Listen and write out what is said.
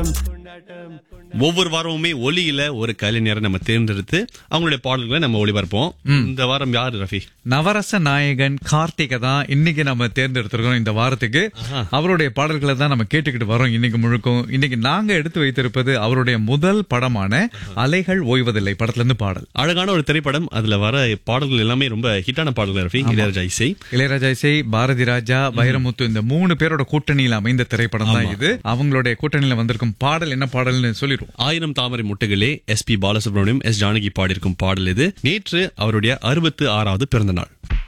ஒவ்வொரு வாரமுமே ஒலியில ஒரு கலைஞரை நம்ம தேர்ந்தெடுத்து அவங்களுடைய பாடல்களை நம்ம ஒளிபரப்போம் இந்த வாரம் யாரு ரஃபி நவரச நாயகன் கார்த்திகை தான் இன்னைக்கு நம்ம தேர்ந்தெடுத்திருக்கோம் இந்த வாரத்துக்கு அவருடைய பாடல்களை தான் நம்ம கேட்டுக்கிட்டு வரோம் இன்னைக்கு முழுக்கும் இன்னைக்கு நாங்க எடுத்து வைத்திருப்பது அவருடைய முதல் படமான அலைகள் ஓய்வதில்லை படத்துல இருந்து பாடல் அழகான ஒரு திரைப்படம் அதுல வர பாடல்கள் எல்லாமே ரொம்ப ஹிட்டான பாடல்கள் ரஃபி இளையராஜா இசை இளையராஜா இசை பாரதி ராஜா வைரமுத்து இந்த மூணு பேரோட கூட்டணியில் அமைந்த திரைப்படம் தான் இது அவங்களுடைய கூட்டணியில வந்திருக்கும் பாடல் என்ன பாடல்னு சொல்லிடுவோம் ஆயிரம் தாமரை முட்டைகளே எஸ் பி பாலசுப்ரமணியம் எஸ் ஜானகி பாடியிருக்கும் பாடல் இது நேற்று அவருடைய அறுபத்து ஆறாவது பிறந்த நாள்